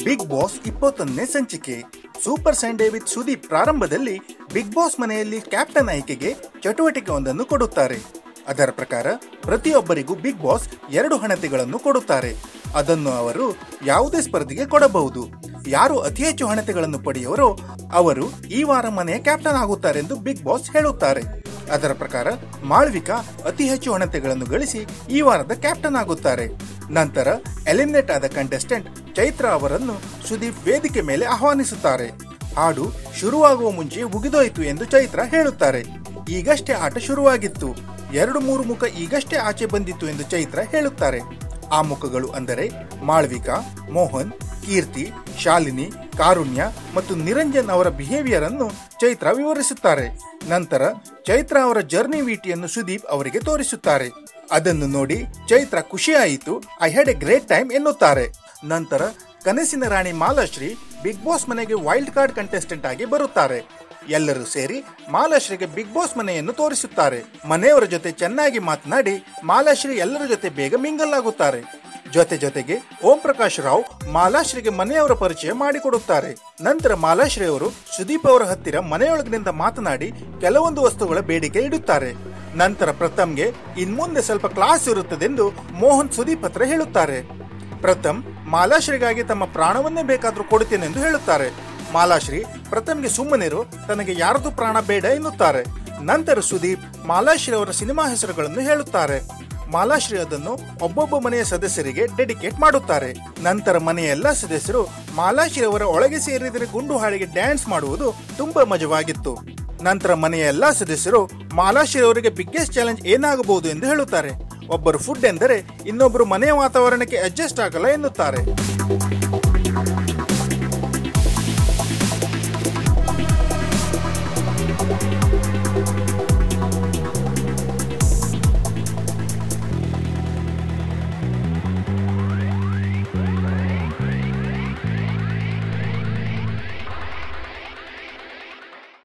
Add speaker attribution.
Speaker 1: big boss ಇಪ್ಪತ್ತೊಂದನೇ ಸಂಚಿಕೆ super Sunday with Sudeep ಪ್ರಾರಂಭದಲ್ಲಿ ಬಿಗ್ ಬಾಸ್ ಮನೆಯಲ್ಲಿ ಕ್ಯಾಪ್ಟನ್ ಆಯ್ಕೆಗೆ ಚಟುವಟಿಕೆ ಒಂದನ್ನು ಕೊಡುತ್ತಾರೆ ಅದರ ಪ್ರಕಾರ ಪ್ರತಿಯೊಬ್ಬರಿಗೂ ಬಿಗ್ ಬಾಸ್ ಎರಡು ಹಣತೆಗಳನ್ನು ಕೊಡುತ್ತಾರೆ ಅದನ್ನು ಅವರು ಯಾವುದೇ ಸ್ಪರ್ಧೆಗೆ ಕೊಡಬಹುದು ಯಾರು ಅತಿ ಹೆಚ್ಚು ಹಣತೆಗಳನ್ನು ಪಡೆಯುವರೋ ಅವರು ಈ ವಾರ ಮನೆಯ ಕ್ಯಾಪ್ಟನ್ ಆಗುತ್ತಾರೆಂದು ಬಿಗ್ ಬಾಸ್ ಹೇಳುತ್ತಾರೆ ಅದರ ಪ್ರಕಾರ ಮಾಳ್ವಿಕಾ ಅತಿ ಹೆಚ್ಚು ಹಣತೆಗಳನ್ನು ಗಳಿಸಿ ಈ ವಾರದ ಕ್ಯಾಪ್ಟನ್ ಆಗುತ್ತಾರೆ ನಂತರ ಎಲಿಮಿನೇಟ್ ಆದ ಕಂಟೆಸ್ಟೆಂಟ್ ಚೈತ್ರ ಅವರನ್ನು ಸುದೀಪ್ ವೇದಿಕೆ ಮೇಲೆ ಆಹ್ವಾನಿಸುತ್ತಾರೆ ಹಾಡು ಶುರುವಾಗುವ ಮುಂಚೆ ಮುಗಿದೋಯ್ತು ಎಂದು ಚೈತ್ರ ಹೇಳುತ್ತಾರೆ ಈಗಷ್ಟೇ ಆಟ ಶುರುವಾಗಿತ್ತು ಎರಡು ಮೂರು ಮುಖ ಈಗಷ್ಟೇ ಆಚೆ ಬಂದಿತ್ತು ಎಂದು ಚೈತ್ರ ಹೇಳುತ್ತಾರೆ ಆ ಮುಖಗಳು ಅಂದರೆ ಮಾಳ್ವಿಕಾ ಮೋಹನ್ ಕೀರ್ತಿ ಶಾಲಿನಿ ಕಾರುಣ್ಯ ಮತ್ತು ನಿರಂಜನ್ ಅವರ ಬಿಹೇವಿಯರ್ ಅನ್ನು ಚೈತ್ರ ವಿವರಿಸುತ್ತಾರೆ ನಂತರ ಚೈತ್ರ ಅವರ ಜರ್ನಿ ವೀಟಿಯನ್ನು ಸುದೀಪ್ ಅವರಿಗೆ ತೋರಿಸುತ್ತಾರೆ ಅದನ್ನು ನೋಡಿ ಚೈತ್ರ ಖುಷಿಯಾಯಿತು I had a great time ಎನ್ನುತ್ತಾರೆ ನಂತರ ಕನಸಿನ ರಾಣಿ ಮಾಲಾಶ್ರೀ ಬಿಗ್ ಬಾಸ್ ಮನೆಗೆ ವೈಲ್ಡ್ ಕಾರ್ಡ್ ಕಂಟೆಸ್ಟೆಂಟ್ ಆಗಿ ಬರುತ್ತಾರೆ ಎಲ್ಲರೂ ಸೇರಿ ಮಾಲಾಶ್ರೀಗೆ ಬಿಗ್ ಬಾಸ್ ಮನೆಯನ್ನು ತೋರಿಸುತ್ತಾರೆ ಮನೆಯವರ ಜೊತೆ ಚೆನ್ನಾಗಿ ಮಾತನಾಡಿ ಮಾಲಾಶ್ರೀ ಎಲ್ಲರ ಜೊತೆ ಬೇಗ ಮಿಂಗಲ್ ಆಗುತ್ತಾರೆ ಜೊತೆ ಜೊತೆಗೆ ಓಂ ಪ್ರಕಾಶ್ ರಾವ್ ಮಾಲಾಶ್ರೀಗೆ ಮನೆಯವರ ಪರಿಚಯ ಮಾಡಿಕೊಡುತ್ತಾರೆ ನಂತರ ಮಾಲಾಶ್ರೀ ಅವರು ಸುದೀಪ್ ಅವರ ಹತ್ತಿರ ಮನೆಯೊಳಗಿನಿಂದ ಮಾತನಾಡಿ ಕೆಲವೊಂದು ವಸ್ತುಗಳ ಬೇಡಿಕೆ ಇಡುತ್ತಾರೆ ನಂತರ ಪ್ರಥಮ್ಗೆ ಇನ್ಮುಂದೆ ಸ್ವಲ್ಪ ಕ್ಲಾಸ್ ಇರುತ್ತದೆಂದು ಮೋಹನ್ ಸುದೀಪ್ ಹತ್ರ ಹೇಳುತ್ತಾರೆ ಪ್ರಥಮ್ ಮಾಲಾಶ್ರೀಗಾಗಿ ತಮ್ಮ ಪ್ರಾಣವನ್ನೇ ಬೇಕಾದ್ರೂ ಕೊಡುತ್ತೇನೆಂದು ಹೇಳುತ್ತಾರೆ ಮಾಲಾಶ್ರೀ ಪ್ರಥಮ್ಗೆ ಸುಮ್ಮನಿರು ತನಗೆ ಯಾರದು ಪ್ರಾಣ ಬೇಡ ಎನ್ನುತ್ತಾರೆ ನಂತರ ಸುದೀಪ್ ಮಾಲಾಶ್ರೀ ಅವರ ಸಿನಿಮಾ ಹೆಸರುಗಳನ್ನು ಹೇಳುತ್ತಾರೆ ಮಾಲಾಶ್ರೀ ಅದನ್ನು ಒಬ್ಬೊಬ್ಬ ಮನೆಯ ಸದಸ್ಯರಿಗೆ ಡೆಡಿಕೇಟ್ ಮಾಡುತ್ತಾರೆ ನಂತರ ಮನೆಯ ಎಲ್ಲ ಸದಸ್ಯರು ಮಾಲಾಶ್ರೀ ಅವರ ಒಳಗೆ ಸೇರಿದರೆ ಗುಂಡು ಹಾಡಿಗೆ ಡ್ಯಾನ್ಸ್ ಮಾಡುವುದು ತುಂಬಾ ಮಜವಾಗಿತ್ತು ನಂತರ ಮನೆಯ ಎಲ್ಲಾ ಸದಸ್ಯರು ಮಾಲಾಶ್ರೀ ಅವರಿಗೆ ಬಿಗ್ಗೆಸ್ಟ್ ಚಾಲೆಂಜ್ ಏನಾಗಬಹುದು ಎಂದು ಹೇಳುತ್ತಾರೆ ಒಬ್ಬರು ಫುಡ್ ಎಂದರೆ ಇನ್ನೊಬ್ಬರು ಮನೆಯ ವಾತಾವರಣಕ್ಕೆ ಅಡ್ಜಸ್ಟ್ ಆಗಲ್ಲ ಎನ್ನುತ್ತಾರೆ